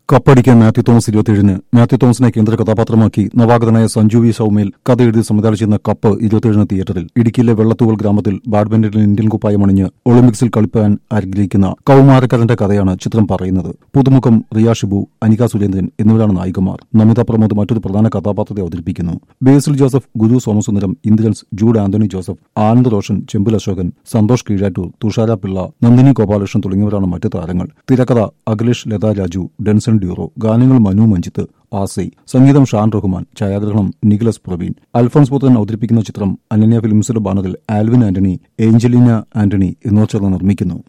കപ്പടിക്കാൻ Mathew Thomas ഇരുപത്തിയേഴിന് മാത്യു തോമസിനെ കേന്ദ്ര കഥാപാത്രമാക്കി നവാഗതനായ സഞ്ജു വി സൌമേൽ കഥ എഴുതി സംവിധാനം ചെയ്യുന്ന കപ്പ് ഇരുപത്തിയേഴിന് തിയേറ്ററിൽ ഇടുക്കിയിലെ വെള്ളത്തൂവൽ ഗ്രാമത്തിൽ ബാഡ്മിന്റണിൽ ഇന്ത്യൻ കുപ്പായമണിഞ്ഞ് ഒളിമ്പിക്സിൽ കളിപ്പാൻ ആഗ്രഹിക്കുന്ന കൌമാരക്കാരന്റെ കഥയാണ് ചിത്രം പറയുന്നത് പുതുമുഖം റിയ ഷിബു അനിക സുരേന്ദ്രൻ എന്നിവരാണ് നായികമാർ നമിത പ്രമോദ് മറ്റൊരു പ്രധാന കഥാപാത്രത്തെ അവതരിപ്പിക്കുന്നു Basil Joseph Guru Somasundaram Indrans Jude Antony Joseph Anand Roshan Chembil Ashokan Santhosh Keezhattoor Thushara Pillai Nandini Gopalakrishnan തുടങ്ങിയവരാണ് മറ്റ് താരങ്ങൾ തിരക്കഥ അഖിലേഷ് ലത രാജു ഡെൻസൺ ഡ്യൂറോ ഗാനങ്ങൾ മനു മഞ്ജിത്ത് ആസൈ സംഗീതം ഷാൻ റഹ്മാൻ ഛായാഗ്രഹണം നിഖിലസ് പ്രവീൺ അൽഫോൺസ് പുത്രൻ അവതരിപ്പിക്കുന്ന ചിത്രം അനന്യ ഫിലിംസിന്റെ ബാനറിൽ ആൽവിൻ ആന്റണി ഏഞ്ചലീന ആന്റണി എന്നിവർ ചേർന്ന് നിർമ്മിക്കുന്നു